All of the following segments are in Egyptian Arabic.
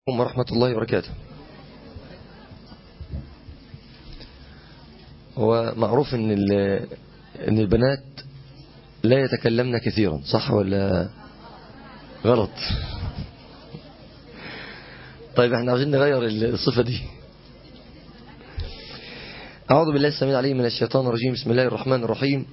ورحمة الله وبركاته هو معروف ان ان البنات لا يتكلمن كثيرا صح ولا غلط طيب احنا عاوزين نغير الصفة دي أعوذ بالله السميع العليم من الشيطان الرجيم بسم الله الرحمن الرحيم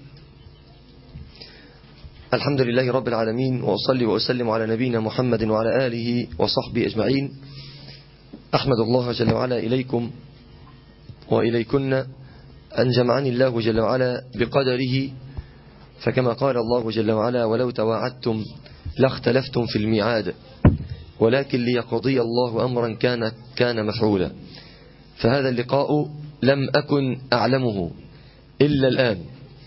الحمد لله رب العالمين وأصلي وأسلم على نبينا محمد وعلى آله وصحبه أجمعين أحمد الله جل وعلا إليكم وإليكن أن جمعني الله جل وعلا بقدره فكما قال الله جل وعلا ولو تواعدتم لاختلفتم في الميعاد ولكن ليقضي الله أمرا كان كان مفعولا فهذا اللقاء لم أكن أعلمه إلا الآن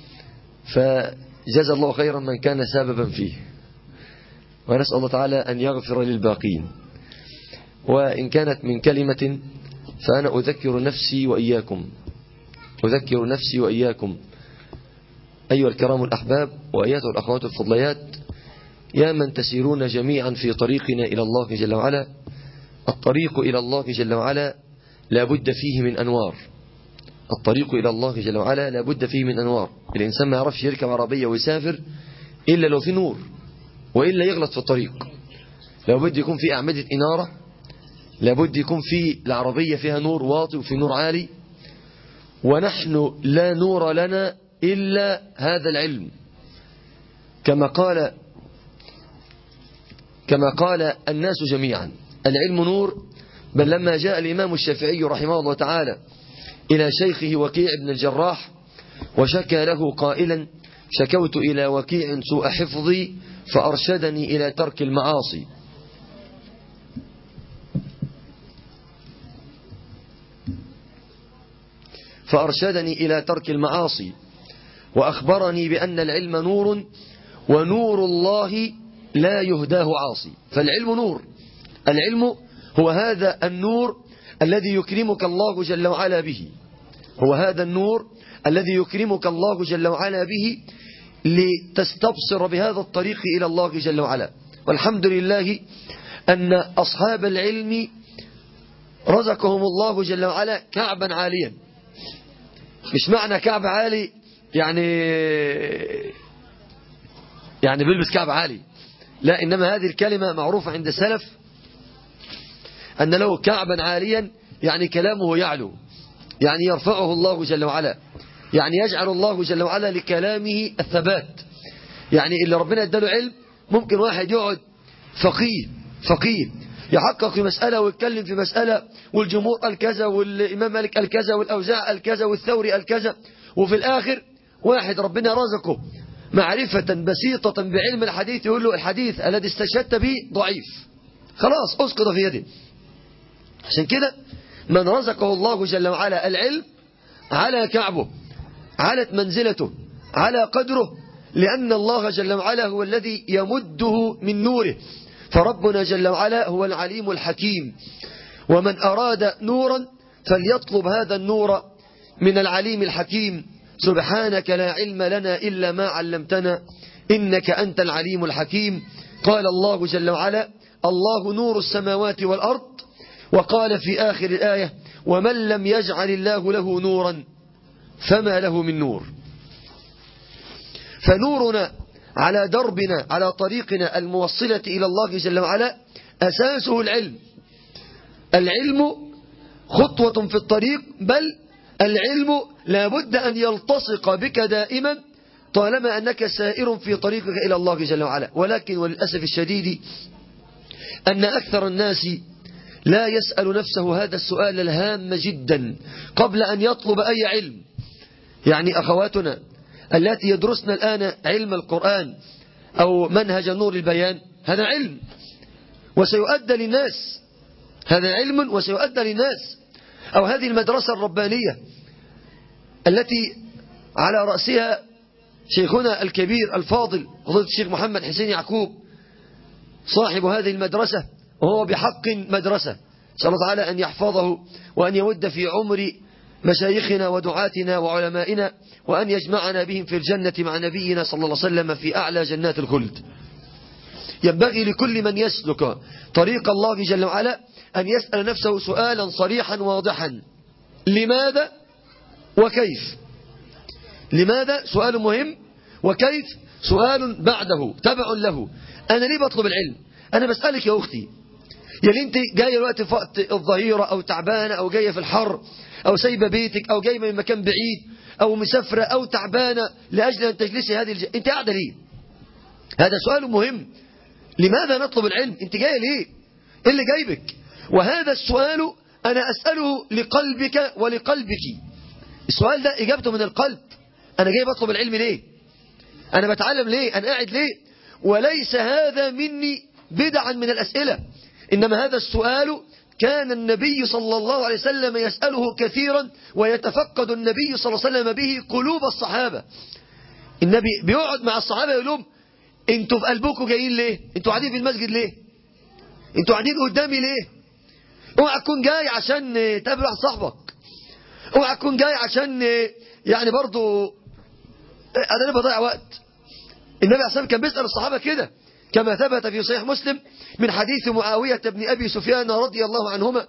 فجزى الله خيرا من كان سببا فيه ونسأل الله تعالى أن يغفر للباقين وإن كانت من كلمة فأنا أذكر نفسي وإياكم أذكر نفسي وإياكم أيها الكرام الأحباب وأيات الأخوات الفضليات يا من تسيرون جميعا في طريقنا إلى الله جل وعلا الطريق إلى الله جل وعلا لا بد فيه من أنوار الطريق إلى الله جل وعلا لا بد فيه من أنوار الإنسان ما يعرفش يركب عربية ويسافر إلا لو في نور وإلا يغلط في الطريق لو بد يكون في أعمدة إنارة لابد يكون في العربية فيها نور واطي وفي نور عالي ونحن لا نور لنا إلا هذا العلم كما قال كما قال الناس جميعا العلم نور بل لما جاء الإمام الشافعي رحمه الله تعالى إلى شيخه وكيع بن الجراح وشكى له قائلا شكوت إلى وكيع سوء حفظي فأرشدني إلى ترك المعاصي فأرشدني إلى ترك المعاصي وأخبرني بأن العلم نور ونور الله لا يهداه عاصي فالعلم نور العلم هو هذا النور الذي يكرمك الله جل وعلا به هو هذا النور الذي يكرمك الله جل وعلا به لتستبصر بهذا الطريق إلى الله جل وعلا والحمد لله أن أصحاب العلم رزقهم الله جل وعلا كعبا عاليا مش معنى كعب عالي يعني يعني بيلبس كعب عالي لا إنما هذه الكلمة معروفة عند السلف أن له كعبا عاليا يعني كلامه يعلو يعني يرفعه الله جل وعلا يعني يجعل الله جل وعلا لكلامه الثبات يعني اللي ربنا اداله علم ممكن واحد يقعد فقيه فقيه يحقق في مسألة ويتكلم في مسألة والجمهور قال كذا والإمام مالك قال كذا والأوزاع قال كذا والثوري قال كذا وفي الآخر واحد ربنا رزقه معرفة بسيطة بعلم الحديث يقول له الحديث الذي استشهدت به ضعيف خلاص أسقط في يده عشان كده من رزقه الله جل وعلا العلم على كعبه علت منزلته على قدره لأن الله جل وعلا هو الذي يمده من نوره فربنا جل وعلا هو العليم الحكيم ومن أراد نورا فليطلب هذا النور من العليم الحكيم سبحانك لا علم لنا إلا ما علمتنا إنك أنت العليم الحكيم قال الله جل وعلا الله نور السماوات والأرض وقال في آخر الآية ومن لم يجعل الله له نورا فما له من نور فنورنا على دربنا على طريقنا الموصلة إلى الله جل وعلا أساسه العلم العلم خطوة في الطريق بل العلم لابد أن يلتصق بك دائما طالما أنك سائر في طريقك إلى الله جل وعلا ولكن وللأسف الشديد أن أكثر الناس لا يسأل نفسه هذا السؤال الهام جدا قبل أن يطلب أي علم يعني أخواتنا التي يدرسن الآن علم القرآن أو منهج نور البيان هذا علم وسيؤدى للناس هذا علم وسيؤدى للناس أو هذه المدرسة الربانية التي على رأسها شيخنا الكبير الفاضل فضيلة الشيخ محمد حسين يعقوب صاحب هذه المدرسة وهو بحق مدرسة نسأل الله تعالى أن يحفظه وأن يود في عمر مشايخنا ودعاتنا وعلمائنا وأن يجمعنا بهم في الجنة مع نبينا صلى الله عليه وسلم في أعلى جنات الخلد ينبغي لكل من يسلك طريق الله جل وعلا أن يسأل نفسه سؤالا صريحا واضحا لماذا وكيف لماذا سؤال مهم وكيف سؤال بعده تبع له أنا ليه بطلب العلم أنا بسألك يا أختي يا انت جاية الوقت في وقت الظهيرة أو تعبانة أو جاية في الحر أو سايبة بيتك أو جاية من مكان بعيد أو مسافرة أو تعبانة لأجل أن تجلسي هذه الج... أنت قاعدة ليه هذا سؤال مهم لماذا نطلب العلم أنت جاية ليه إيه اللي جايبك وهذا السؤال أنا أسأله لقلبك ولقلبك السؤال ده إجابته من القلب أنا جاي بطلب العلم ليه أنا بتعلم ليه أنا قاعد ليه وليس هذا مني بدعا من الأسئلة إنما هذا السؤال كان النبي صلى الله عليه وسلم يسأله كثيرا ويتفقد النبي صلى الله عليه وسلم به قلوب الصحابة النبي بيقعد مع الصحابة يقول لهم انتوا في قلبكم جايين ليه انتوا قاعدين في المسجد ليه انتوا قاعدين قدامي ليه اوعى تكون جاي عشان تقابل واحد صاحبك اوعى تكون جاي عشان يعني برضو انا بضيع وقت النبي عليه الصلاه كان بيسال الصحابه كده كما ثبت في صحيح مسلم من حديث معاوية بن أبي سفيان رضي الله عنهما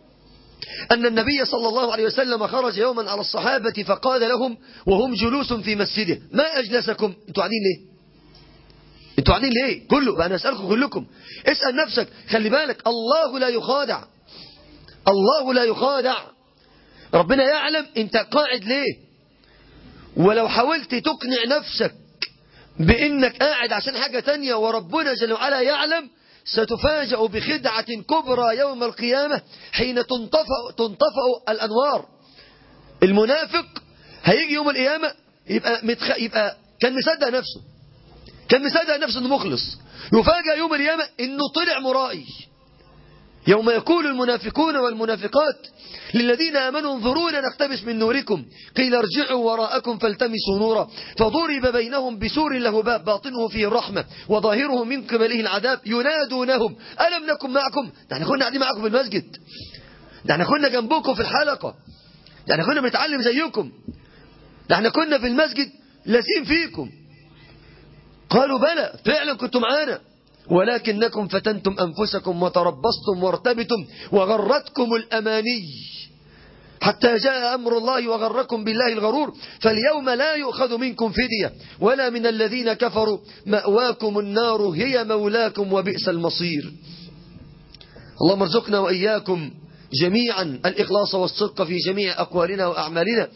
أن النبي صلى الله عليه وسلم خرج يوما على الصحابة فقال لهم وهم جلوس في مسجده ما أجلسكم انتوا قاعدين ليه انتوا قاعدين ليه كله أنا أسألكم كلكم اسأل نفسك خلي بالك الله لا يخادع الله لا يخادع ربنا يعلم انت قاعد ليه ولو حاولت تقنع نفسك بانك قاعد عشان حاجة تانية وربنا جل وعلا يعلم ستفاجأ بخدعة كبرى يوم القيامة حين تنطفأ, تنطفأ الأنوار المنافق هيجي يوم القيامة يبقى, متخ... يبقى كان مصدق نفسه كان مصدق نفسه انه مخلص يفاجأ يوم القيامة انه طلع مرائي يوم يقول المنافقون والمنافقات للذين آمنوا انظرونا نقتبس من نوركم قيل ارجعوا وراءكم فالتمسوا نورا فضرب بينهم بسور له باب باطنه فيه الرحمة وظاهره من قبله العذاب ينادونهم ألم نكن معكم ده احنا كنا قاعدين معكم في المسجد ده احنا كنا جنبكم في الحلقة ده احنا كنا بنتعلم زيكم ده احنا كنا في المسجد لازم فيكم قالوا بلى فعلا كنتم معانا ولكنكم فتنتم أنفسكم وتربصتم وارتبتم وغرتكم الأماني حتى جاء أمر الله وغركم بالله الغرور فاليوم لا يؤخذ منكم فدية ولا من الذين كفروا مأواكم النار هي مولاكم وبئس المصير اللهم ارزقنا وإياكم جميعا الإخلاص والصدق في جميع أقوالنا وأعمالنا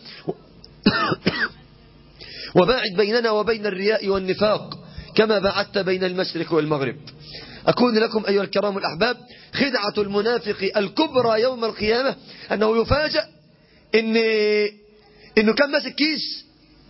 وباعد بيننا وبين الرياء والنفاق كما بعدت بين المشرق والمغرب أكون لكم أيها الكرام الأحباب خدعة المنافق الكبرى يوم القيامة أنه يفاجأ إن إنه كان ماسك كيس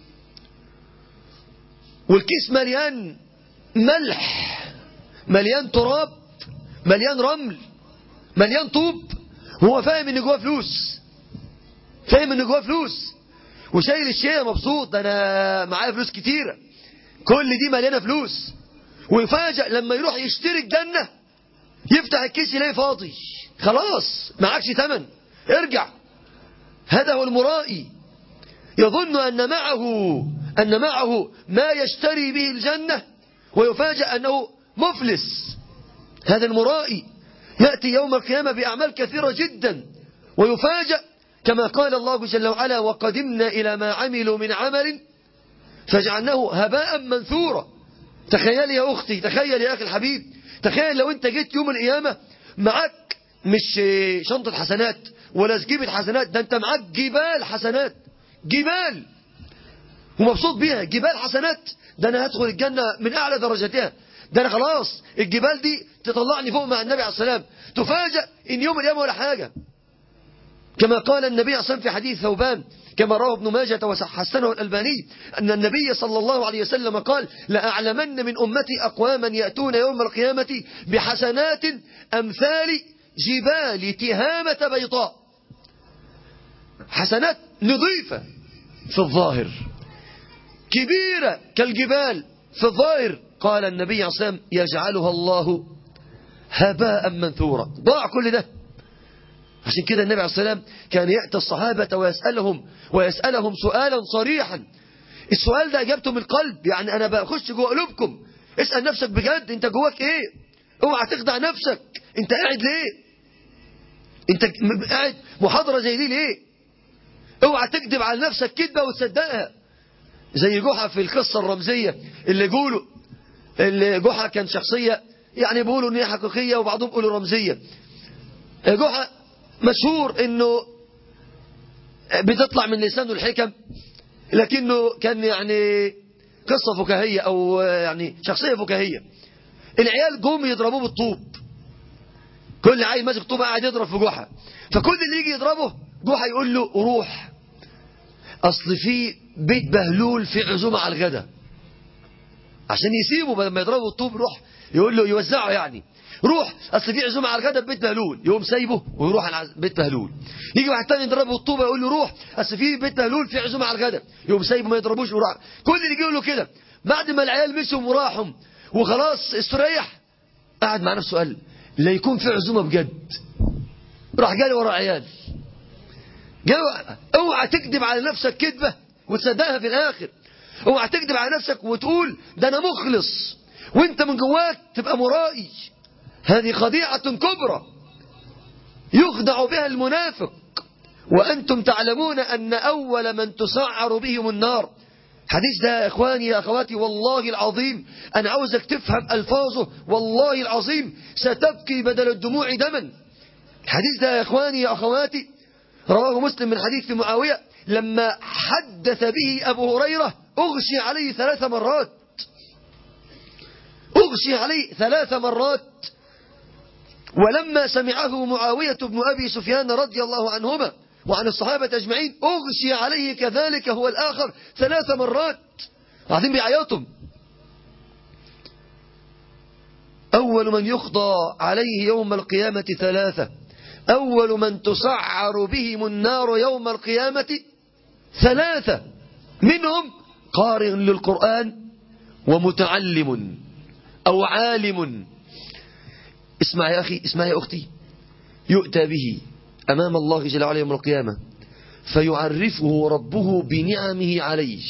والكيس مليان ملح مليان تراب مليان رمل مليان طوب هو فاهم ان جواه فلوس فاهم ان جواه فلوس وشايل الشيء مبسوط ده انا معايا فلوس كتيره كل دي مليانه فلوس ويفاجئ لما يروح يشتري الجنة يفتح الكيس يلاقي فاضي خلاص معكش ثمن ارجع هذا هو المرائي يظن أن معه أن معه ما يشتري به الجنة ويفاجأ أنه مفلس هذا المرائي يأتي يوم القيامة بأعمال كثيرة جدا ويفاجأ كما قال الله جل وعلا وقدمنا إلى ما عملوا من عمل فجعلناه هباء منثورا تخيل يا أختي تخيل يا أخي الحبيب تخيل لو أنت جيت يوم القيامة معك مش شنطة حسنات ولا سجيبة حسنات ده أنت معك جبال حسنات جبال ومبسوط بيها جبال حسنات ده أنا هدخل الجنة من أعلى درجاتها ده أنا خلاص الجبال دي تطلعني فوق مع النبي عليه السلام تفاجأ إن يوم القيامة ولا حاجة كما قال النبي عليه الصلاة في حديث ثوبان كما روى ابن ماجة وحسنه الألباني أن النبي صلى الله عليه وسلم قال لأعلمن من أمتي أقواما يأتون يوم القيامة بحسنات أمثال جبال تهامة بيضاء حسنات نظيفة في الظاهر كبيرة كالجبال في الظاهر قال النبي عليه الصلاة والسلام يجعلها الله هباء منثورا ضاع كل ده عشان كده النبي عليه السلام كان يأتي الصحابة ويسألهم ويسألهم سؤالا صريحا السؤال ده أجابته من القلب يعني أنا بخش جوه قلوبكم اسأل نفسك بجد انت جواك ايه اوعى تخدع نفسك انت قاعد ليه انت قاعد محاضرة زي دي ليه اوعى تكذب على نفسك كذبة وتصدقها زي جحا في القصة الرمزية اللي يقولوا اللي جحا كان شخصية يعني بيقولوا ان هي حقيقية وبعضهم بيقولوا رمزية جحا مشهور انه بتطلع من لسانه الحكم لكنه كان يعني قصة فكاهية او يعني شخصية فكاهية العيال جم يضربوه بالطوب كل عيل ماسك طوبة قاعد يضرب في جحا فكل اللي يجي يضربه جحا يقول له روح اصل في بيت بهلول في عزومة على الغدا عشان يسيبه بدل ما يضربه الطوب روح يقول له يوزعه يعني روح اصل في عزومه على الغدا في بيت بهلول يقوم سايبه ويروح على بيت بهلول يجي واحد تاني يضربه الطوبه يقول له روح اصل في بيت بهلول في عزومه على الغدا يقوم سايبه ما يضربوش ويروح كل اللي يجي له كده بعد ما العيال مشوا وراحوا وخلاص استريح قعد مع نفسه قال لا يكون في عزومه بجد راح جالي ورا عيال اوعى تكذب على نفسك كذبه وتصدقها في الاخر اوعى تكذب على نفسك وتقول ده انا مخلص وانت من جواك تبقى مرائي هذه خديعة كبرى يخدع بها المنافق وأنتم تعلمون أن أول من تسعر بهم النار حديث ده يا إخواني يا أخواتي والله العظيم أنا عاوزك تفهم ألفاظه والله العظيم ستبكي بدل الدموع دما الحديث ده يا إخواني يا أخواتي رواه مسلم من حديث معاوية لما حدث به أبو هريرة أغشي عليه ثلاث مرات أغشي عليه ثلاث مرات ولما سمعه معاوية بن أبي سفيان رضي الله عنهما وعن الصحابة أجمعين أغشي عليه كذلك هو الآخر ثلاث مرات قاعدين بيعيطهم أول من يخضى عليه يوم القيامة ثلاثة أول من تسعر بهم النار يوم القيامة ثلاثة منهم قارئ للقرآن ومتعلم أو عالم اسمع يا أخي اسمع يا أختي يؤتى به أمام الله جل وعلا يوم القيامة فيعرفه ربه بنعمه عليه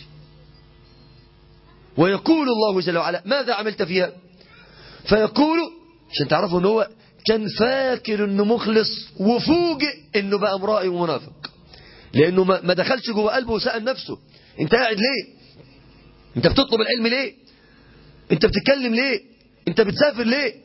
ويقول الله جل وعلا ماذا عملت فيها فيقول عشان تعرفوا ان هو كان فاكر انه مخلص وفوجئ انه بقى مرائي ومنافق لانه ما دخلش جوه قلبه وسأل نفسه انت قاعد ليه انت بتطلب العلم ليه انت بتتكلم ليه انت بتسافر ليه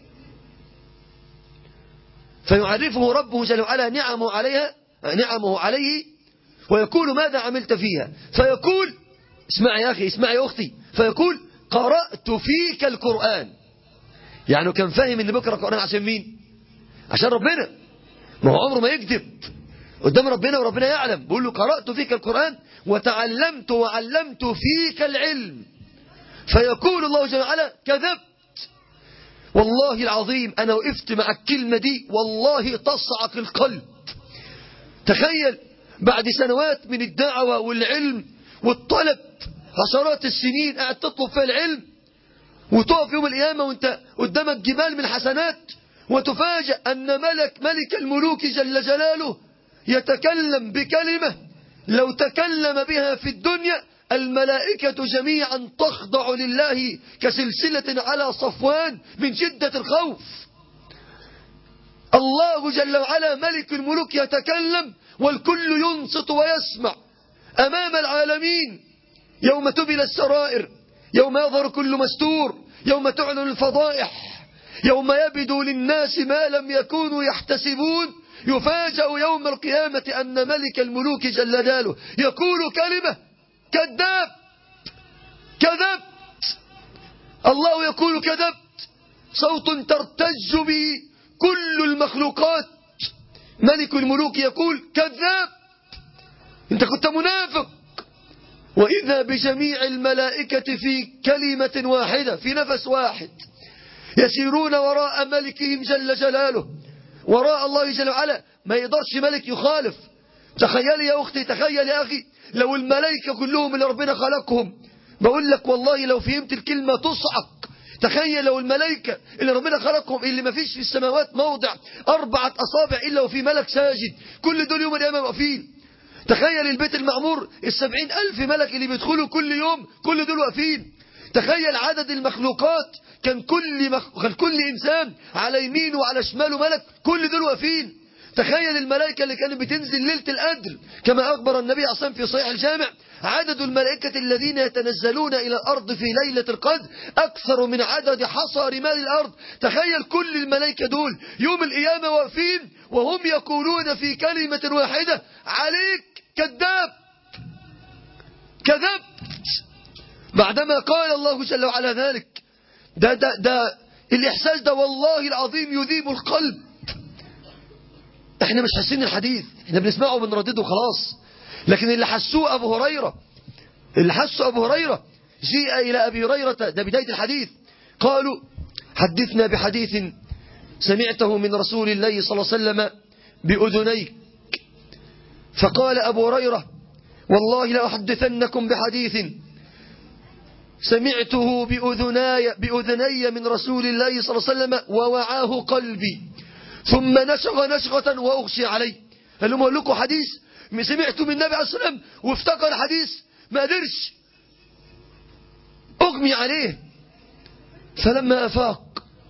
فيعرفه ربه جل وعلا نعمه عليها نعمه عليه ويقول ماذا عملت فيها فيقول اسمع يا أخي اسمع يا أختي فيقول قرأت فيك القرآن يعني كان فاهم ان بكرة القرآن عشان مين عشان ربنا ما هو عمره ما يكذب قدام ربنا وربنا يعلم بيقول له قرأت فيك القرآن وتعلمت وعلمت فيك العلم فيقول الله جل وعلا كذبت والله العظيم أنا وقفت مع الكلمة دي والله تصعق القلب تخيل بعد سنوات من الدعوة والعلم والطلب عشرات السنين قاعد تطلب فيها العلم وتقف يوم القيامة وانت قدامك جبال من حسنات وتفاجأ أن ملك ملك الملوك جل جلاله يتكلم بكلمة لو تكلم بها في الدنيا الملائكة جميعا تخضع لله كسلسلة على صفوان من شدة الخوف الله جل وعلا ملك الملوك يتكلم والكل ينصت ويسمع أمام العالمين يوم تبل السرائر يوم يظهر كل مستور يوم تعلن الفضائح يوم يبدو للناس ما لم يكونوا يحتسبون يفاجأ يوم القيامة أن ملك الملوك جل جلاله يقول كلمة كذاب كذبت الله يقول كذبت صوت ترتج به كل المخلوقات ملك الملوك يقول كذاب انت كنت منافق وإذا بجميع الملائكة في كلمة واحدة في نفس واحد يسيرون وراء ملكهم جل جلاله وراء الله جل وعلا ما يقدرش ملك يخالف تخيلي يا أختي تخيل يا أخي لو الملائكة كلهم اللي ربنا خلقهم بقول لك والله لو فهمت الكلمة تصعق تخيل لو الملائكة اللي ربنا خلقهم اللي ما فيش في السماوات موضع أربعة أصابع إلا وفي ملك ساجد كل دول يوم القيامة واقفين تخيل البيت المعمور السبعين ألف ملك اللي بيدخلوا كل يوم كل دول واقفين تخيل عدد المخلوقات كان كل مخ... كان كل إنسان على يمينه وعلى شماله ملك كل دول واقفين تخيل الملائكة اللي كانت بتنزل ليلة القدر كما أخبر النبي أصلا في صحيح الجامع عدد الملائكة الذين يتنزلون إلى الأرض في ليلة القدر أكثر من عدد حصى رمال الأرض تخيل كل الملائكة دول يوم القيامة واقفين وهم يقولون في كلمة واحدة عليك كذاب كذبت بعدما قال الله جل وعلا ذلك ده, ده, ده الإحساس ده والله العظيم يذيب القلب احنا مش حاسين الحديث احنا بنسمعه وبنردده خلاص لكن اللي حسوه أبو هريرة اللي حسوا أبو هريرة جيء إلى أبي هريرة ده بداية الحديث قالوا حدثنا بحديث سمعته من رسول الله صلى الله عليه وسلم بأذنيك فقال أبو هريرة والله لأحدثنكم بحديث سمعته بأذناي, بأذني من رسول الله صلى الله عليه وسلم ووعاه قلبي ثم نشغ نشغة وأغشي عليه قال لهم أقول لكم حديث سمعته من النبي عليه الصلاة والسلام وافتكر حديث ما قدرش أغمي عليه فلما أفاق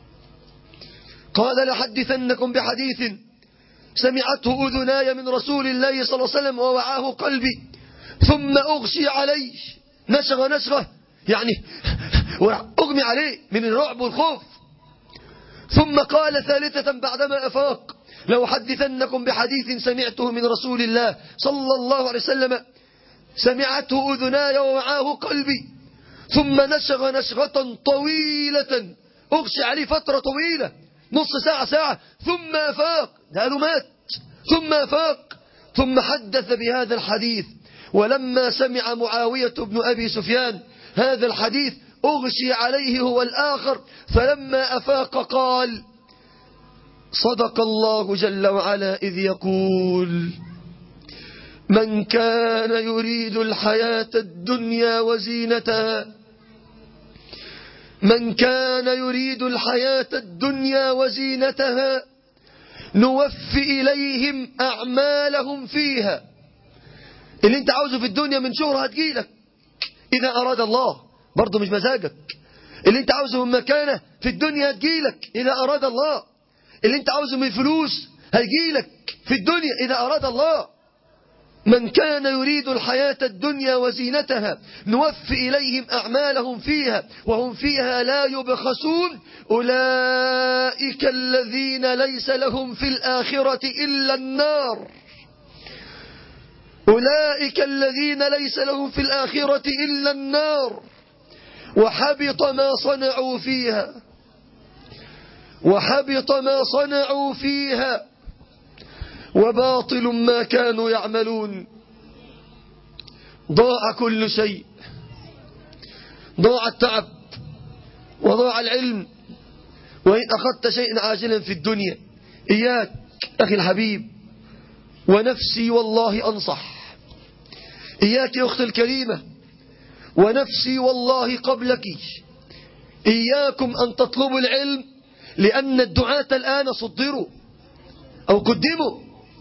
قال لحدثنكم بحديث سمعته أذناي من رسول الله صلى الله عليه وسلم ووعاه قلبي ثم أغشي عليه نشغ نشغه يعني أغمي عليه من الرعب والخوف ثم قال ثالثة بعدما أفاق لو حدثنكم بحديث سمعته من رسول الله صلى الله عليه وسلم سمعته أذناي ووعاه قلبي ثم نشغ نشغة طويلة أغشي عليه فترة طويلة نص ساعة ساعة ثم أفاق قالوا مات ثم أفاق ثم حدث بهذا الحديث ولما سمع معاوية بن أبي سفيان هذا الحديث أغشي عليه هو الآخر فلما أفاق قال صدق الله جل وعلا إذ يقول من كان يريد الحياة الدنيا وزينتها من كان يريد الحياة الدنيا وزينتها نوفي إليهم أعمالهم فيها اللي انت عاوزه في الدنيا من شهرة هتجيلك إذا أراد الله برضه مش مزاجك اللي انت عاوزه من مكانة في الدنيا هتجيلك إذا أراد الله اللي انت عاوزه من فلوس هيجيلك في الدنيا إذا أراد الله من كان يريد الحياة الدنيا وزينتها نوفي إليهم أعمالهم فيها وهم فيها لا يبخسون أولئك الذين ليس لهم في الآخرة إلا النار أولئك الذين ليس لهم في الآخرة إلا النار وحبط ما صنعوا فيها وحبط ما صنعوا فيها وباطل ما كانوا يعملون ضاع كل شيء ضاع التعب وضاع العلم وإن أخذت شيئا عاجلا في الدنيا إياك أخي الحبيب ونفسي والله أنصح إياك يا أختي الكريمة ونفسي والله قبلك إياكم أن تطلبوا العلم لأن الدعاة الآن صدروا أو قدموا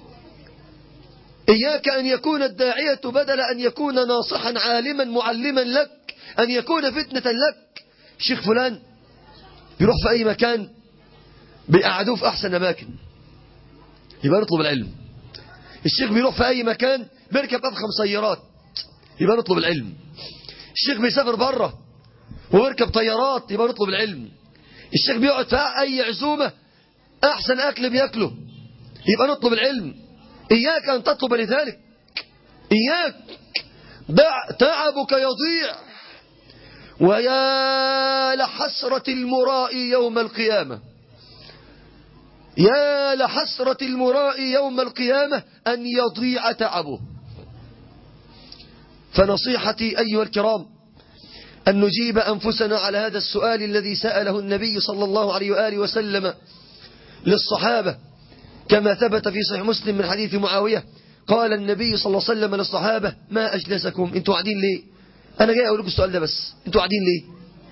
إياك أن يكون الداعية بدل أن يكون ناصحا عالما معلما لك أن يكون فتنة لك شيخ فلان يروح في أي مكان بيقعدوه في أحسن أماكن يبقى نطلب العلم الشيخ بيروح في أي مكان بيركب أفخم سيارات يبقى نطلب العلم الشيخ بيسافر بره ويركب طيارات يبقى نطلب العلم الشيخ بيقعد في أي عزومة أحسن أكل بياكله يبقى نطلب العلم إياك أن تطلب لذلك إياك دع تعبك يضيع ويا لحسرة المراء يوم القيامة يا لحسرة المراء يوم القيامة أن يضيع تعبه فنصيحتي أيها الكرام أن نجيب أنفسنا على هذا السؤال الذي سأله النبي صلى الله عليه وآله وسلم للصحابة كما ثبت في صحيح مسلم من حديث معاوية قال النبي صلى الله عليه وسلم للصحابة ما أجلسكم انتوا قاعدين ليه أنا جاي أقول لكم السؤال ده بس انتوا قاعدين ليه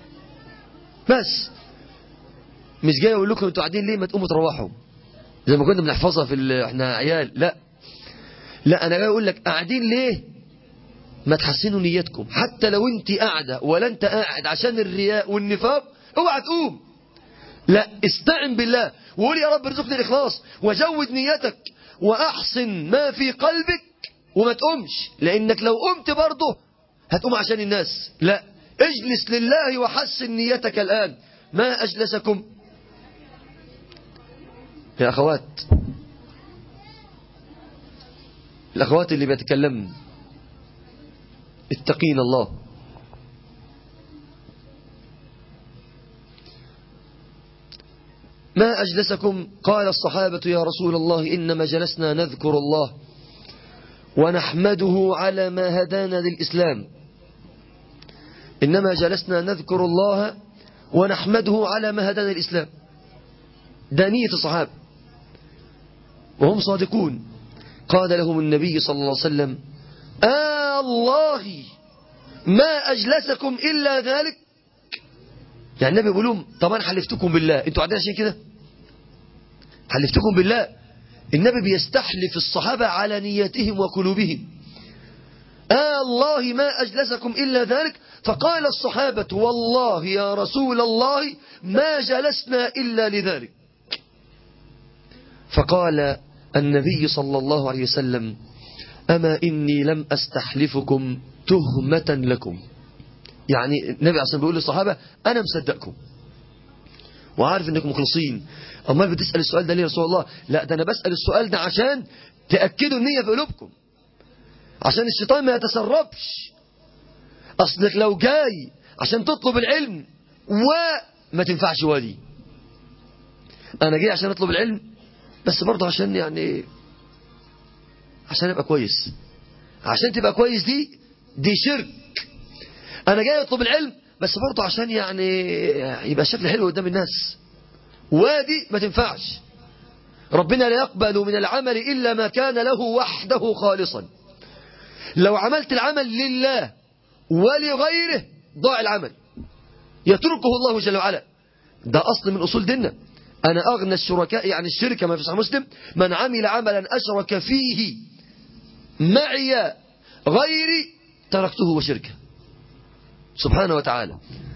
بس مش جاي أقول لكم انتوا قاعدين ليه ما تقوموا تروحوا زي ما كنا بنحفظها في ال... احنا عيال لا لا أنا جاي أقول لك قاعدين ليه ما تحسنوا نيتكم حتى لو انت قاعدة ولا انت قاعد عشان الرياء والنفاق اوعى تقوم لا استعن بالله وقول يا رب ارزقني الإخلاص وجود نيتك وأحسن ما في قلبك وما تقومش لأنك لو قمت برضه هتقوم عشان الناس لا اجلس لله وحسن نيتك الآن ما أجلسكم يا أخوات الأخوات اللي بيتكلمن اتقين الله ما أجلسكم قال الصحابة يا رسول الله إنما جلسنا نذكر الله ونحمده على ما هدانا للإسلام إنما جلسنا نذكر الله ونحمده على ما هدانا للإسلام دانية الصحابة وهم صادقون قال لهم النبي صلى الله عليه وسلم آه الله ما أجلسكم إلا ذلك يعني النبي بيقول لهم طب انا حلفتكم بالله انتوا قاعدين عشان كده حلفتكم بالله النبي بيستحلف الصحابة على نيتهم وقلوبهم آه الله ما أجلسكم إلا ذلك فقال الصحابة والله يا رسول الله ما جلسنا إلا لذلك فقال النبي صلى الله عليه وسلم أما إني لم أستحلفكم تهمة لكم يعني النبي عصام بيقول للصحابة أنا مصدقكم وعارف انكم مخلصين امال بتسأل السؤال ده ليه يا رسول الله لا ده انا بسأل السؤال ده عشان تأكدوا النية في قلوبكم عشان الشيطان ما يتسربش اصلك لو جاي عشان تطلب العلم وما تنفعش ولي انا جاي عشان اطلب العلم بس برضه عشان يعني عشان ابقى كويس عشان تبقى كويس دي دي شرك انا جاي اطلب العلم بس برضه عشان يعني يبقى الشكل حلو قدام الناس وادي ما تنفعش ربنا لا يقبل من العمل إلا ما كان له وحده خالصا لو عملت العمل لله ولغيره ضاع العمل يتركه الله جل وعلا ده أصل من أصول ديننا أنا أغنى الشركاء يعني الشركة ما في صحيح مسلم من عمل عملا أشرك فيه معي غيري تركته وشركه سبحانه وتعالى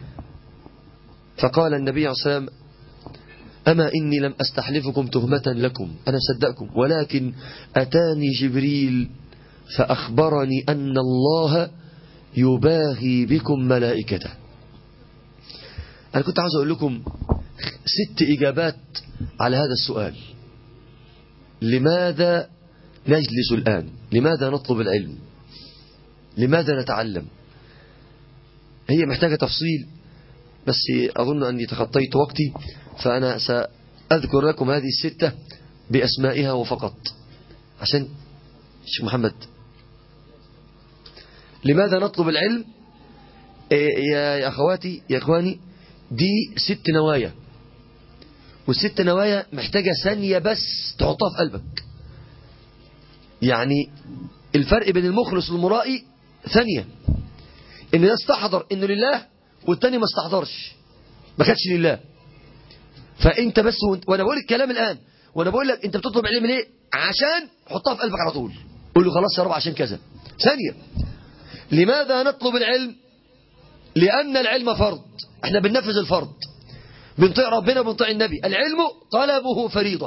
فقال النبي عليه الصلاة والسلام أما إني لم أستحلفكم تهمة لكم أنا صدقكم ولكن أتاني جبريل فأخبرني أن الله يباهي بكم ملائكته أنا كنت عاوز أقول لكم ست إجابات على هذا السؤال لماذا نجلس الآن لماذا نطلب العلم لماذا نتعلم هي محتاجة تفصيل بس أظن أني تخطيت وقتي فأنا سأذكر لكم هذه الستة بأسمائها وفقط عشان شيخ محمد لماذا نطلب العلم يا أخواتي يا أخواني دي ست نوايا والست نوايا محتاجة ثانية بس تحطها في قلبك يعني الفرق بين المخلص والمرائي ثانية ان ده استحضر انه لله والتاني ما استحضرش ما كانش لله فانت بس وانا بقول الكلام الان وانا بقول لك انت بتطلب علم ليه عشان حطها في قلبك على طول قول له خلاص يا رب عشان كذا ثانية لماذا نطلب العلم لأن العلم فرض احنا بننفذ الفرض بنطيع ربنا بنطيع النبي العلم طلبه فريضة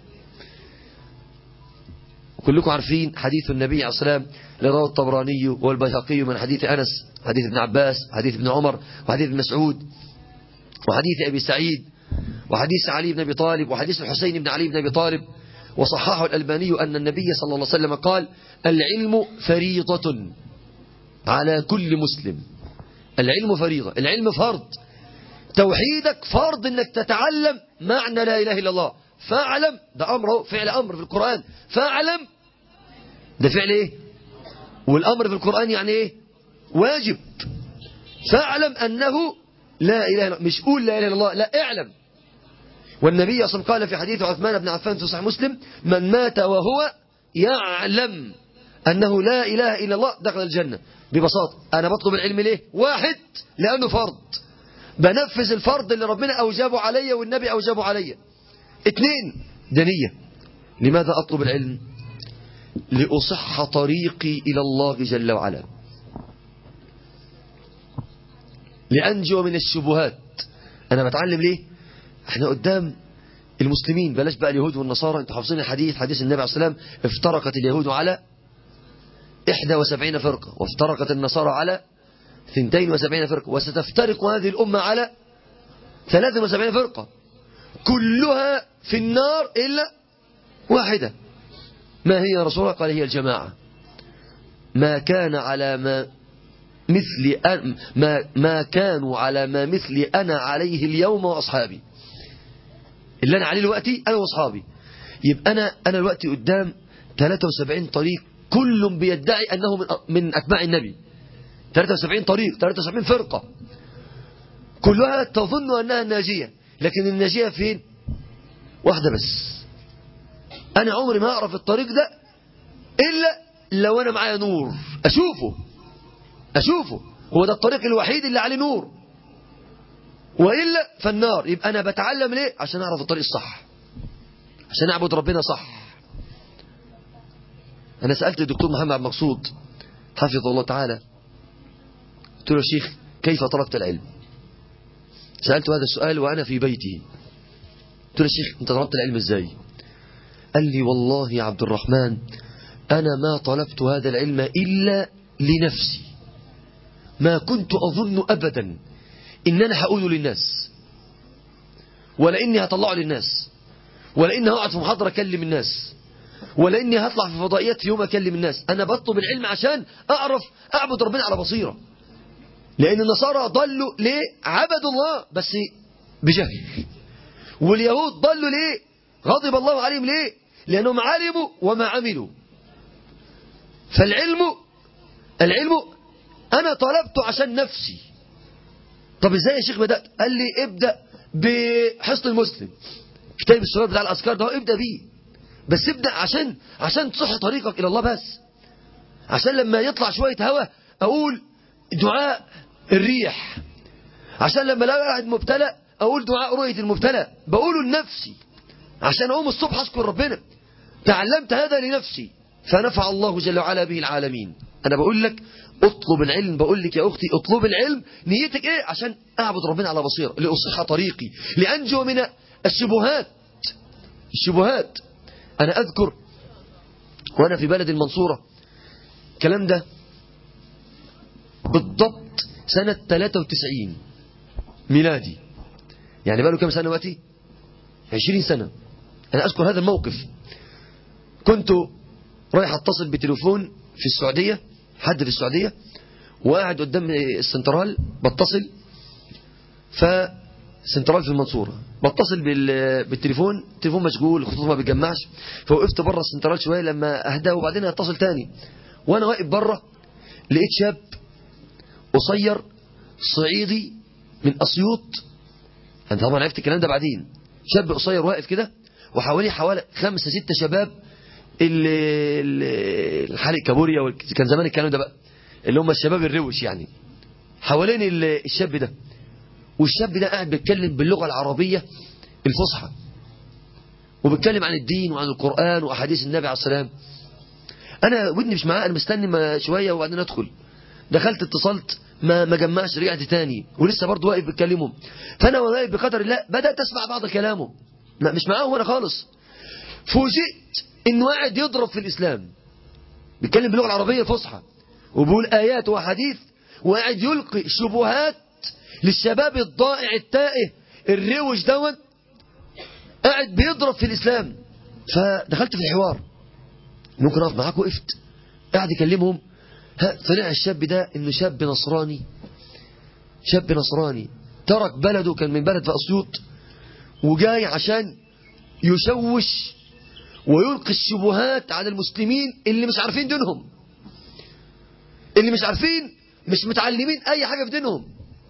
كلكم عارفين حديث النبي عليه الصلاة والسلام لرواه الطبراني والبيهقي من حديث أنس حديث ابن عباس وحديث ابن عمر وحديث ابن مسعود وحديث أبي سعيد وحديث علي بن أبي طالب وحديث الحسين بن علي بن أبي طالب وصححه الألباني أن النبي صلى الله عليه وسلم قال العلم فريضة على كل مسلم العلم فريضة العلم فرض توحيدك فرض انك تتعلم معنى لا اله الا الله فاعلم ده امر فعل امر في القرآن فاعلم ده فعل ايه والامر في القرآن يعني ايه واجب فاعلم انه لا اله الا مش قول لا اله الا الله لا اعلم والنبي صلى الله عليه وسلم قال في حديث عثمان بن عفان في صحيح مسلم من مات وهو يعلم أنه لا إله إلا الله دخل الجنة ببساطة أنا بطلب العلم ليه واحد لأنه فرض بنفذ الفرض اللي ربنا أوجبه علي والنبي أوجبه علي اثنين دنية لماذا أطلب العلم لأصح طريقي إلى الله جل وعلا لأنجو من الشبهات أنا بتعلم ليه احنا قدام المسلمين بلاش بقى اليهود والنصارى انتوا حافظين الحديث حديث النبي عليه الصلاة والسلام افترقت اليهود على 71 فرقة وافترقت النصارى على 72 فرقة وستفترق هذه الأمة على 73 فرقة كلها في النار إلا واحدة ما هي يا رسول الله قال هي الجماعة ما كان على ما مثل أن ما, ما كانوا على ما مثل أنا عليه اليوم وأصحابي اللي أنا عليه دلوقتي أنا وأصحابي يبقى أنا أنا دلوقتي قدام 73 طريق كل بيدعي أنه من من أتباع النبي 73 طريق 73 فرقة كلها تظن أنها ناجية لكن الناجية فين واحدة بس أنا عمري ما أعرف الطريق ده إلا لو أنا معايا نور أشوفه أشوفه هو ده الطريق الوحيد اللي عليه نور وإلا فالنار يبقى أنا بتعلم ليه عشان أعرف الطريق الصح عشان أعبد ربنا صح أنا سألت الدكتور محمد عبد المقصود حفظه الله تعالى قلت له يا شيخ كيف طلبت العلم سألته هذا السؤال وأنا في بيتي قلت له يا شيخ أنت طلبت العلم إزاي قال لي والله يا عبد الرحمن أنا ما طلبت هذا العلم إلا لنفسي ما كنت أظن أبدا إن أنا هقوله للناس ولا إني هطلعه للناس ولا إني هقعد في محاضرة أكلم الناس ولا إني هطلع في فضائيات في يوم أكلم الناس أنا بطلب العلم عشان أعرف أعبد ربنا على بصيرة لأن النصارى ضلوا ليه عبدوا الله بس بجهل واليهود ضلوا ليه غضب الله عليهم ليه لأنهم علموا وما عملوا فالعلم العلم أنا طلبته عشان نفسي طب ازاي يا شيخ بدأت قال لي ابدأ بحصن المسلم كتاب السؤال بتاع الأذكار ده ابدأ بيه بس ابدأ عشان عشان تصح طريقك إلى الله بس عشان لما يطلع شوية هوا أقول دعاء الريح عشان لما الاقي واحد مبتلى أقول دعاء رؤية المبتلى بقوله لنفسي عشان أقوم الصبح أشكر ربنا تعلمت هذا لنفسي فنفع الله جل وعلا به العالمين أنا بقول لك اطلب العلم بقول لك يا أختي اطلب العلم نيتك إيه عشان أعبد ربنا على بصيرة لأصح طريقي لأنجو من الشبهات الشبهات أنا أذكر وأنا في بلد المنصورة الكلام ده بالضبط سنة 93 ميلادي يعني بقى له كم سنة وقتي 20 سنة أنا أذكر هذا الموقف كنت رايح اتصل بتليفون في السعودية حد في السعودية وقاعد قدام السنترال بتصل فسنترال في المنصورة بتصل بالتليفون التليفون مشغول الخطوط ما بيجمعش فوقفت بره السنترال شوية لما اهدى وبعدين اتصل تاني وانا واقف بره لقيت شاب قصير صعيدي من اسيوط انا طبعا عرفت الكلام ده بعدين شاب قصير واقف كده وحواليه حوالي خمسة ستة شباب الحالق كابوريا كان زمان الكلام ده بقى اللي هم الشباب الروش يعني حوالين الشاب ده والشاب ده قاعد بيتكلم باللغة العربية الفصحى وبيتكلم عن الدين وعن القرآن وأحاديث النبي عليه السلام أنا ودني مش معاه أنا مستني شوية وبعدين أدخل دخلت اتصلت ما ما جمعش رجعت تاني ولسه برضه واقف بيتكلمهم فأنا واقف بقدر الله بدأت أسمع بعض كلامه لا مش معاهم أنا خالص فوجئت إنه قاعد يضرب في الإسلام بيتكلم باللغة العربية الفصحى وبيقول آيات وحديث وقاعد يلقي شبهات للشباب الضائع التائه الروش دون قاعد بيضرب في الإسلام فدخلت في الحوار ممكن أقف معاك وقفت قاعد يكلمهم طلع الشاب ده إنه شاب نصراني شاب نصراني ترك بلده كان من بلد في أسيوط وجاي عشان يشوش ويلقي الشبهات على المسلمين اللي مش عارفين دينهم اللي مش عارفين مش متعلمين أي حاجة في دينهم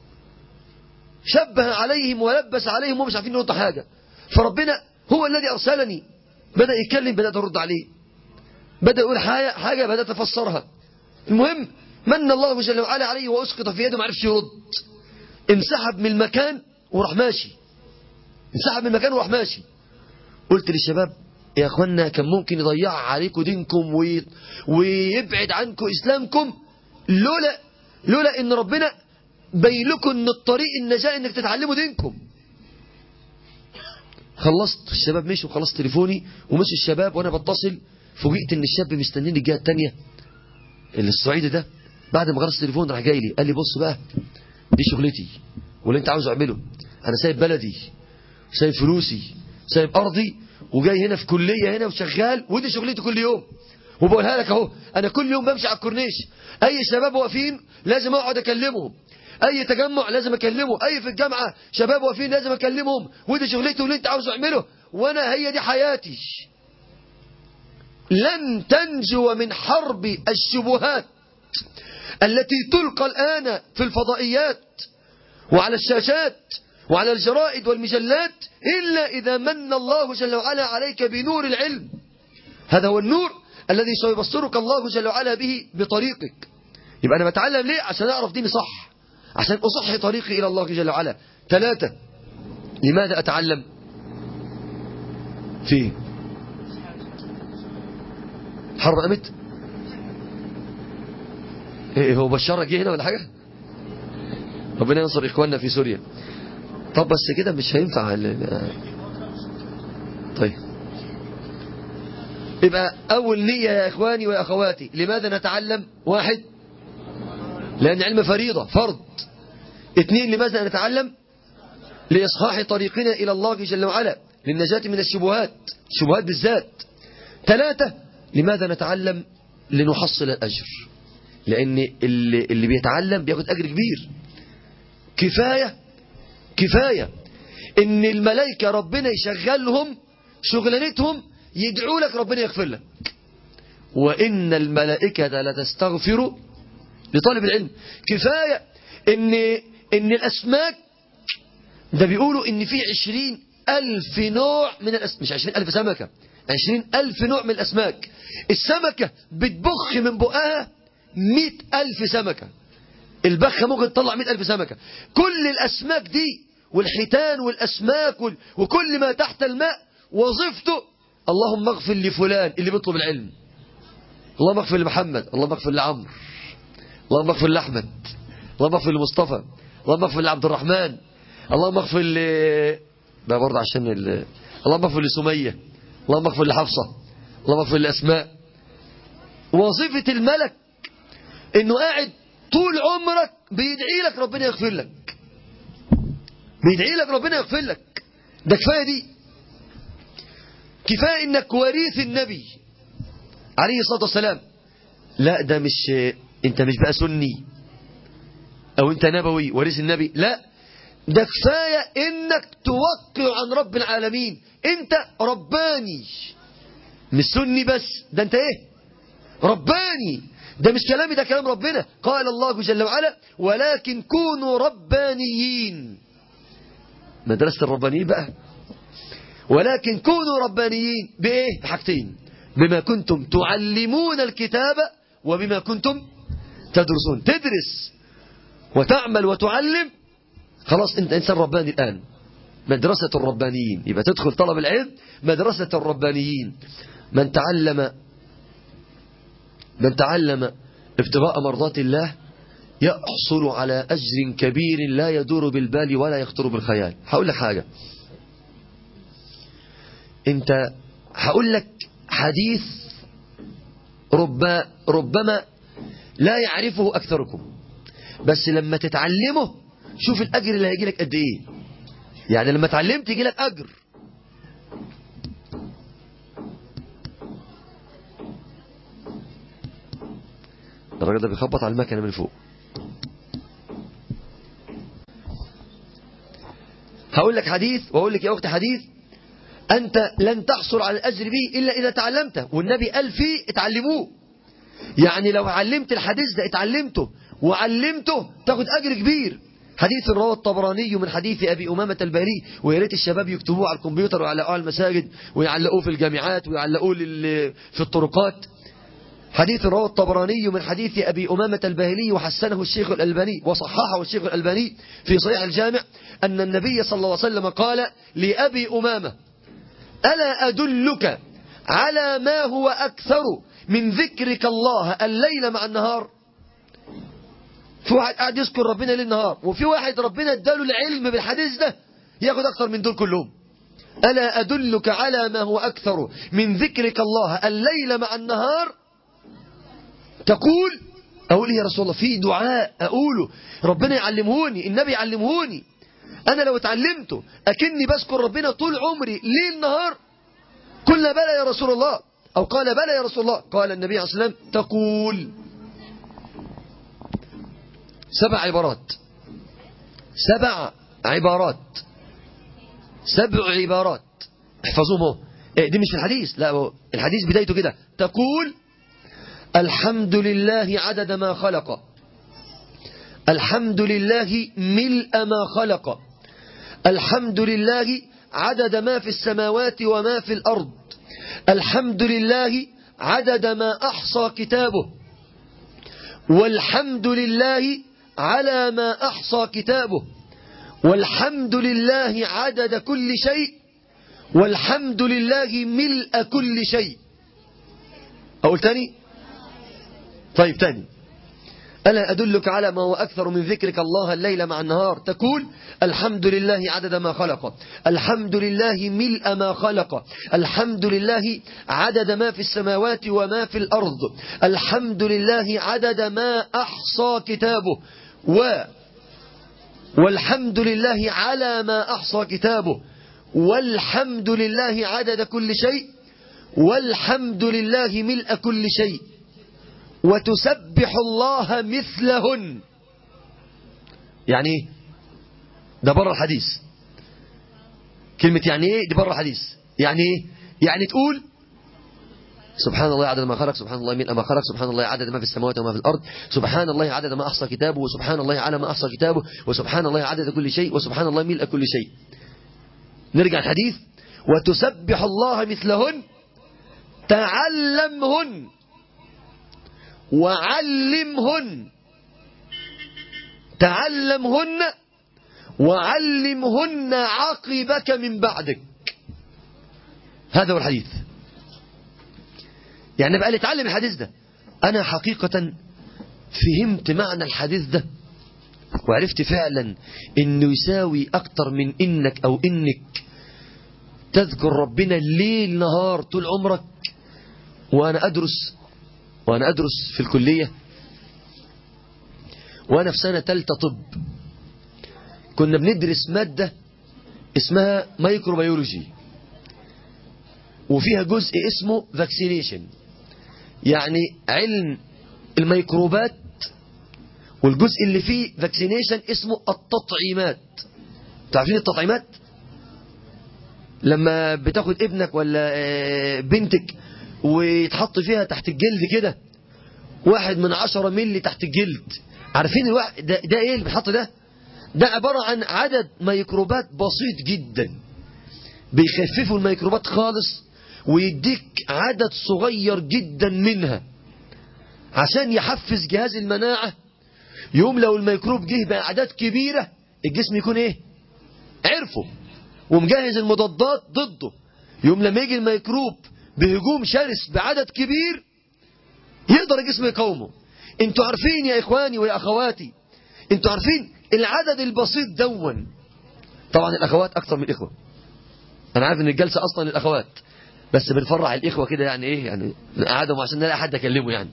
شبه عليهم ولبس عليهم ومش عارفين نقطة حاجة فربنا هو الذي أرسلني بدأ يتكلم بدأت أرد عليه بدأ يقول حاجة, حاجة بدأت أفسرها المهم من الله جل وعلا عليه وأسقط في يده ما عرفش يرد انسحب من المكان وراح ماشي انسحب من المكان وراح ماشي قلت للشباب يا اخوانا كان ممكن يضيع عليكم دينكم ويبعد عنكم اسلامكم لولا لولا ان ربنا بين لكم ان الطريق النجاة انك تتعلموا دينكم خلصت الشباب مشوا وخلصت تليفوني ومشي الشباب وانا بتصل فوجئت ان الشاب مستنيني الجهه الثانيه اللي الصعيدي ده بعد ما خلص التليفون راح جاي لي قال لي بص بقى دي شغلتي واللي انت عاوز اعمله انا سايب بلدي سايب فلوسي سايب ارضي وجاي هنا في كليه هنا وشغال ودي شغلتي كل يوم وبقولها لك اهو انا كل يوم بمشي على الكورنيش اي شباب واقفين لازم اقعد اكلمهم اي تجمع لازم اكلمه اي في الجامعه شباب واقفين لازم اكلمهم ودي شغلتي واللي انت عاوز اعمله وانا هي دي حياتي لن تنجو من حرب الشبهات التي تلقى الآن في الفضائيات وعلى الشاشات وعلى الجرائد والمجلات إلا إذا من الله جل وعلا عليك بنور العلم هذا هو النور الذي سيبصرك الله جل وعلا به بطريقك يبقى أنا بتعلم ليه عشان أعرف ديني صح عشان أصحي طريقي إلى الله جل وعلا ثلاثة لماذا أتعلم فيه حرب قامت ايه هو بشار جه هنا ولا حاجة ربنا ينصر إخواننا في سوريا طب بس كده مش هينفع ال- طيب يبقى أول نية يا إخواني وأخواتي لماذا نتعلم واحد لأن علم فريضة فرض اثنين لماذا نتعلم لإصحاح طريقنا إلى الله جل وعلا للنجاة من الشبهات الشبهات بالذات ثلاثة لماذا نتعلم لنحصل الأجر لأن اللي, اللي بيتعلم بياخد أجر كبير كفاية كفاية إن الملائكة ربنا يشغلهم شغلانتهم يدعوا لك ربنا يغفر لك وإن الملائكة لتستغفر لطالب العلم كفاية إن, إن الأسماك ده بيقولوا إن في عشرين ألف نوع من الأسماك مش عشرين ألف سمكة عشرين ألف نوع من الأسماك السمكة بتبخ من بقها مئة ألف سمكة البخة ممكن تطلع مئة ألف سمكة كل الأسماك دي والحيتان والأسماك وال... وكل ما تحت الماء وظيفته اللهم اغفر لفلان اللي بيطلب العلم اللهم اغفر لمحمد اللهم اغفر لعمرو اللهم اغفر لأحمد اللهم اغفر لمصطفى اللهم اغفر لعبد الرحمن اللهم اغفر ل ده برضه عشان ال... اللهم اغفر لسمية اللهم اغفر لحفصة اللهم اغفر لأسماء وظيفة الملك انه قاعد طول عمرك بيدعي لك ربنا يغفر لك بيدعي لك ربنا يغفر لك ده كفاية دي كفاية انك وريث النبي عليه الصلاة والسلام لا ده مش انت مش بقى سني او انت نبوي وريث النبي لا ده كفاية انك توقع عن رب العالمين انت رباني مش سني بس ده انت ايه رباني ده مش كلامي ده كلام ربنا قال الله جل وعلا ولكن كونوا ربانيين مدرسة الربانيين بقى ولكن كونوا ربانيين بإيه بحاجتين بما كنتم تعلمون الكتاب وبما كنتم تدرسون تدرس وتعمل وتعلم خلاص انت انسان رباني الآن مدرسة الربانيين يبقى تدخل طلب العلم مدرسة الربانيين من تعلم من تعلم ابتغاء مرضات الله يحصل على أجر كبير لا يدور بالبال ولا يخطر بالخيال هقول لك حاجة انت هقول لك حديث رب ربما لا يعرفه أكثركم بس لما تتعلمه شوف الأجر اللي هيجي لك قد إيه يعني لما اتعلمت يجي لك أجر الراجل ده بيخبط على المكنه من فوق هقول لك حديث واقول لك يا اختي حديث انت لن تحصل على الاجر به الا اذا تعلمته والنبي قال فيه اتعلموه يعني لو علمت الحديث ده اتعلمته وعلمته تاخد اجر كبير حديث رواه الطبراني من حديث ابي امامه البهلي ويا ريت الشباب يكتبوه على الكمبيوتر ويعلقوه على المساجد ويعلقوه في الجامعات ويعلقوه لل- في الطرقات حديث رواه الطبراني من حديث أبي أمامة الباهلي وحسنه الشيخ الألباني وصححه الشيخ الألباني في صحيح الجامع أن النبي صلى الله عليه وسلم قال لأبي أمامة ألا أدلك على ما هو أكثر من ذكرك الله الليل مع النهار في واحد قاعد يذكر ربنا ليل نهار وفي واحد ربنا اداله العلم بالحديث ده ياخد اكثر من دول كلهم ألا أدلك على ما هو أكثر من ذكرك الله الليل مع النهار تقول أقول يا رسول الله في دعاء أقوله ربنا يعلمهوني النبي يعلمهوني أنا لو اتعلمته أكني بذكر ربنا طول عمري ليل نهار قلنا بلى يا رسول الله أو قال بلى يا رسول الله قال النبي عليه الصلاة والسلام تقول سبع عبارات سبع عبارات سبع عبارات احفظوهم اهو إيه دي مش في الحديث لا هو الحديث بدايته كده تقول الحمد لله عدد ما خلق الحمد لله ملء ما خلق الحمد لله عدد ما في السماوات وما في الأرض الحمد لله عدد ما أحصى كتابه والحمد لله على ما أحصى كتابه والحمد لله عدد كل شيء والحمد لله ملء كل شيء أقول تاني طيب تاني ألا أدلك على ما هو أكثر من ذكرك الله الليل مع النهار تقول الحمد لله عدد ما خلق الحمد لله ملء ما خلق الحمد لله عدد ما في السماوات وما في الأرض الحمد لله عدد ما أحصى كتابه و والحمد لله على ما أحصى كتابه والحمد لله عدد كل شيء والحمد لله ملء كل شيء وتسبح الله مثلهن يعني ايه ده بره الحديث كلمة يعني ايه دي بره الحديث يعني ايه يعني تقول سبحان الله عدد ما خلق سبحان الله ملء ما خلق سبحان الله عدد ما في السماوات وما في الأرض سبحان الله عدد ما أحصى كتابه وسبحان الله على ما أحصى كتابه وسبحان الله عدد كل شيء وسبحان الله ملء كل شيء نرجع الحديث وتسبح الله مثلهن تعلمهن وعلمهن تعلمهن وعلمهن عقبك من بعدك هذا هو الحديث يعني بقى اللي اتعلم الحديث ده أنا حقيقة فهمت معنى الحديث ده وعرفت فعلا انه يساوي اكتر من انك او انك تذكر ربنا ليل نهار طول عمرك وانا ادرس وانا ادرس في الكلية وانا في سنة تالتة طب كنا بندرس مادة اسمها مايكروبيولوجي وفيها جزء اسمه فاكسينيشن يعني علم الميكروبات والجزء اللي فيه فاكسينيشن اسمه التطعيمات تعرفين التطعيمات لما بتاخد ابنك ولا بنتك ويتحط فيها تحت الجلد كده واحد من عشرة ملي تحت الجلد عارفين الواحد ده, ده ايه اللي بيتحط ده ده عبارة عن عدد ميكروبات بسيط جدا بيخففوا الميكروبات خالص ويديك عدد صغير جدا منها عشان يحفز جهاز المناعة يوم لو الميكروب جه بأعداد كبيرة الجسم يكون ايه عرفه ومجهز المضادات ضده يوم لما يجي الميكروب بهجوم شرس بعدد كبير يقدر الجسم يقاومه انتوا عارفين يا اخواني ويا اخواتي انتوا عارفين العدد البسيط دون طبعا الاخوات اكثر من الاخوه انا عارف ان الجلسه اصلا للاخوات بس بنفرح الاخوه كده يعني ايه يعني قعدهم عشان نلاقي حد اكلمه يعني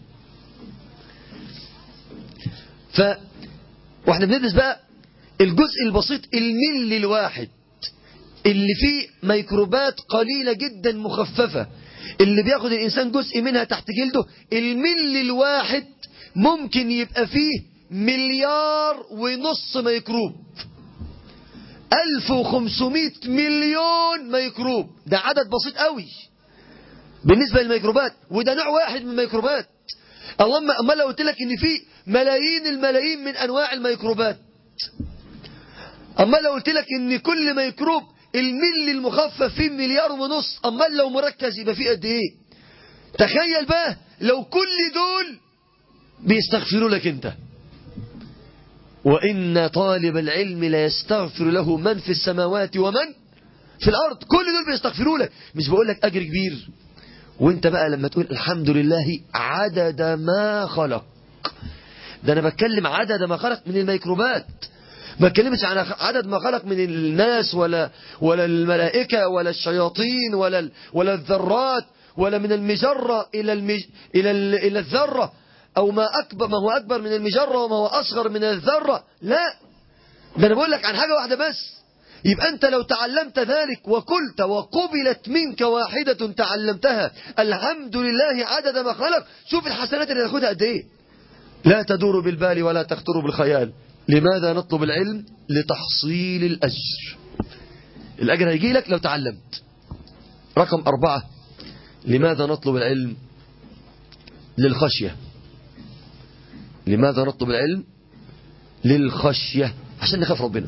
ف واحنا بندرس بقى الجزء البسيط الملي الواحد اللي فيه ميكروبات قليلة جدا مخففة اللي بياخد الإنسان جزء منها تحت جلده الملي الواحد ممكن يبقى فيه مليار ونص ميكروب 1500 مليون ميكروب ده عدد بسيط قوي بالنسبة للميكروبات وده نوع واحد من الميكروبات اللهم أما لو قلت لك ان في ملايين الملايين من انواع الميكروبات اما لو قلت لك ان كل ميكروب الملي المخفف فيه مليار ونص اما لو مركز يبقى فيه قد ايه تخيل بقى لو كل دول بيستغفروا لك انت وان طالب العلم لا يستغفر له من في السماوات ومن في الارض كل دول بيستغفروا لك مش بقول لك اجر كبير وانت بقى لما تقول الحمد لله عدد ما خلق ده أنا بتكلم عدد ما خلق من الميكروبات ما اتكلمش عن عدد ما خلق من الناس ولا ولا الملائكة ولا الشياطين ولا ولا الذرات ولا من المجرة إلى المج... إلى ال... إلى الذرة أو ما أكبر ما هو أكبر من المجرة وما هو أصغر من الذرة لا ده أنا بقول لك عن حاجة واحدة بس يبقى أنت لو تعلمت ذلك وقلت وقبلت منك واحدة تعلمتها الحمد لله عدد ما خلق شوف الحسنات اللي تاخدها قد إيه لا تدور بالبال ولا تخطر بالخيال لماذا نطلب العلم لتحصيل الأجر الأجر هيجي لك لو تعلمت رقم أربعة لماذا نطلب العلم للخشية لماذا نطلب العلم للخشية عشان نخاف ربنا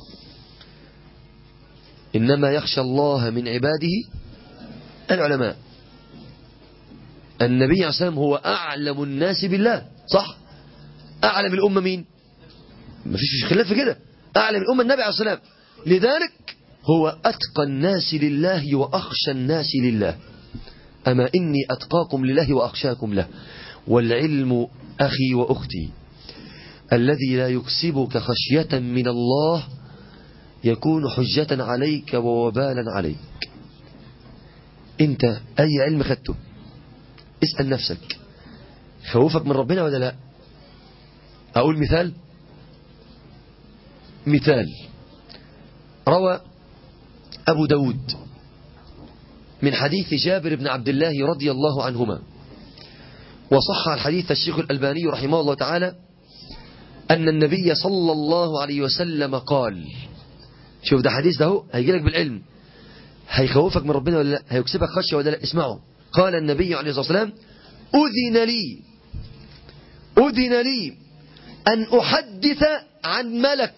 إنما يخشى الله من عباده العلماء النبي عليه السلام هو أعلم الناس بالله صح أعلم الأمة مين ما فيش خلاف في كده أعلم الأمة النبي عليه السلام لذلك هو أتقى الناس لله وأخشى الناس لله أما إني أتقاكم لله وأخشاكم له والعلم أخي وأختي الذي لا يكسبك خشية من الله يكون حجة عليك ووبالا عليك انت اي علم خدته اسأل نفسك خوفك من ربنا ولا لا اقول مثال مثال روى ابو داود من حديث جابر بن عبد الله رضي الله عنهما وصح الحديث الشيخ الألباني رحمه الله تعالى أن النبي صلى الله عليه وسلم قال شوف ده حديث ده هو هيجي لك بالعلم هيخوفك من ربنا ولا لا هيكسبك خشية ولا لا اسمعوا قال النبي عليه الصلاة والسلام أذن لي أذن لي أن أحدث عن ملك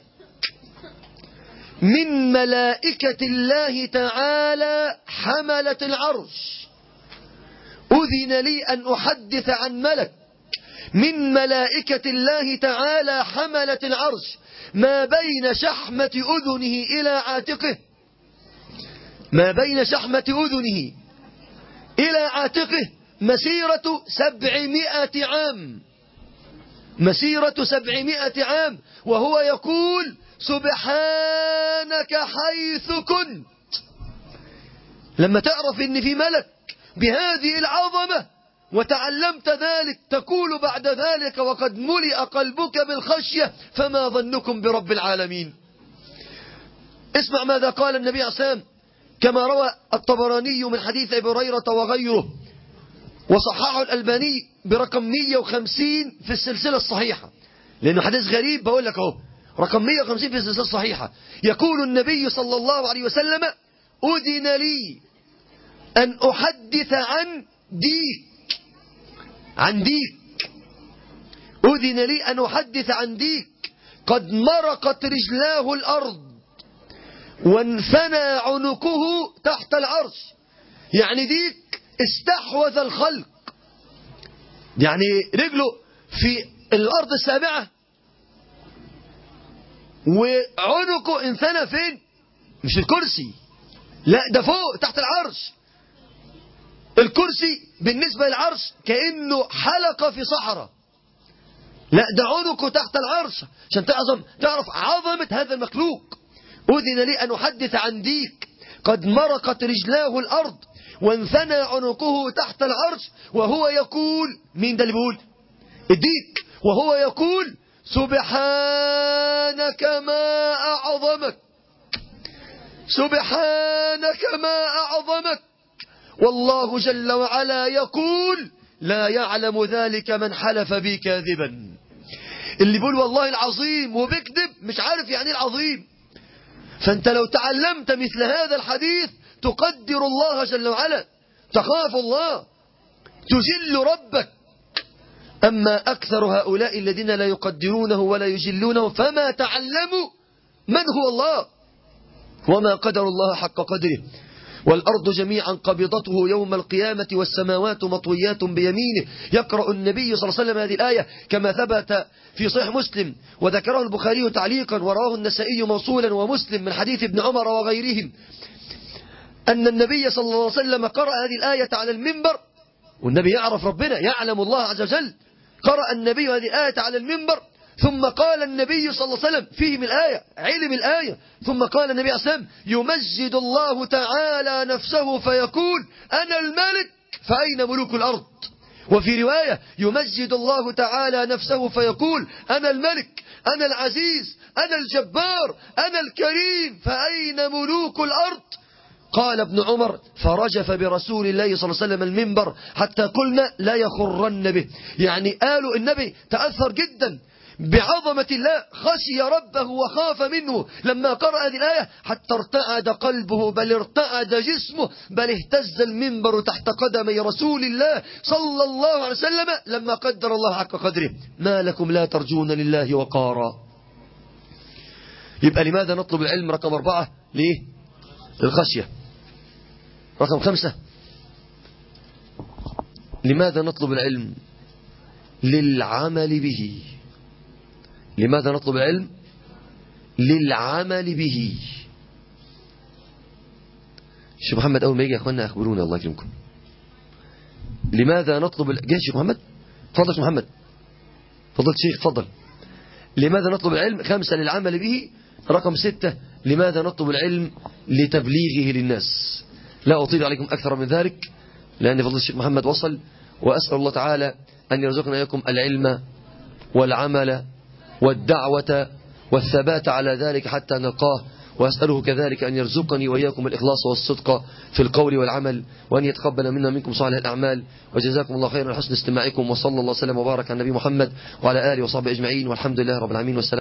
من ملائكة الله تعالى حملة العرش أذن لي أن أحدث عن ملك من ملائكة الله تعالى حملة العرش ما بين شحمة أذنه إلى عاتقه ما بين شحمة أذنه إلى عاتقه مسيرة سبعمائة عام مسيرة سبعمائة عام وهو يقول سبحانك حيث كنت لما تعرف ان في ملك بهذه العظمة وتعلمت ذلك تقول بعد ذلك وقد ملئ قلبك بالخشية فما ظنكم برب العالمين اسمع ماذا قال النبي عليه الصلاة كما روى الطبراني من حديث أبي هريرة وغيره وصححه الألباني برقم 150 في السلسلة الصحيحة لأنه حديث غريب بقول لك اهو رقم 150 في السلسلة الصحيحة يقول النبي صلى الله عليه وسلم أذن لي أن أحدث عن ديك عن ديك أذن لي أن أحدث عن ديك قد مرقت رجلاه الأرض وانثنى عنقه تحت العرش يعني ديك استحوذ الخلق يعني رجله في الأرض السابعة وعنقه انثنى فين مش الكرسي لا ده فوق تحت العرش الكرسي بالنسبة للعرش كأنه حلقة في صحراء لا ده عنقه تحت العرش عشان تعظم تعرف عظمة هذا المخلوق أذن لي أن أحدث عن ديك قد مرقت رجلاه الأرض وانثنى عنقه تحت العرش وهو يقول مين ده اللي بيقول الديك وهو يقول سبحانك ما أعظمك سبحانك ما أعظمك والله جل وعلا يقول لا يعلم ذلك من حلف بي كاذبا اللي بيقول والله العظيم وبيكذب مش عارف يعني العظيم فانت لو تعلمت مثل هذا الحديث تقدر الله جل وعلا تخاف الله تجل ربك أما أكثر هؤلاء الذين لا يقدرونه ولا يجلونه فما تعلموا من هو الله وما قدر الله حق قدره والأرض جميعا قبضته يوم القيامة والسماوات مطويات بيمينه يقرأ النبي صلى الله عليه وسلم هذه الآية كما ثبت في صحيح مسلم وذكره البخاري تعليقا ورواه النسائي موصولا ومسلم من حديث ابن عمر وغيرهم أن النبي صلى الله عليه وسلم قرأ هذه الآية على المنبر والنبي يعرف ربنا يعلم الله عز وجل قرأ النبي هذه الآية على المنبر ثم قال النبي صلى الله عليه وسلم فيه من الآية علم الآية ثم قال النبي عليه السلام يمجد الله تعالى نفسه فيقول أنا الملك فأين ملوك الأرض وفي رواية يمجد الله تعالى نفسه فيقول أنا الملك أنا العزيز أنا الجبار أنا الكريم فأين ملوك الأرض قال ابن عمر فرجف برسول الله صلى الله عليه وسلم المنبر حتى قلنا لا يخرن به يعني قالوا النبي تأثر جدا بعظمة الله خشي ربه وخاف منه لما قرأ هذه الآية حتى ارتعد قلبه بل ارتعد جسمه بل اهتز المنبر تحت قدمي رسول الله صلى الله عليه وسلم لما قدر الله حق قدره ما لكم لا ترجون لله وقارا يبقى لماذا نطلب العلم رقم أربعة ليه الخشية رقم خمسة لماذا نطلب العلم للعمل به لماذا نطلب العلم للعمل به شيخ محمد أول ما يجي يا أخوانا أخبرونا الله يكرمكم لماذا نطلب جاي شيخ محمد تفضل شيخ محمد تفضل شيخ تفضل لماذا نطلب العلم خمسة للعمل به رقم ستة لماذا نطلب العلم لتبليغه للناس لا أطيل عليكم أكثر من ذلك لأن فضل الشيخ محمد وصل وأسأل الله تعالى أن يرزقنا إياكم العلم والعمل والدعوة والثبات على ذلك حتى نلقاه وأسأله كذلك أن يرزقني وإياكم الإخلاص والصدق في القول والعمل وأن يتقبل منا منكم صالح الأعمال وجزاكم الله خيرا حسن استماعكم وصلى الله وسلم وبارك على النبي محمد وعلى آله وصحبه أجمعين والحمد لله رب العالمين والسلام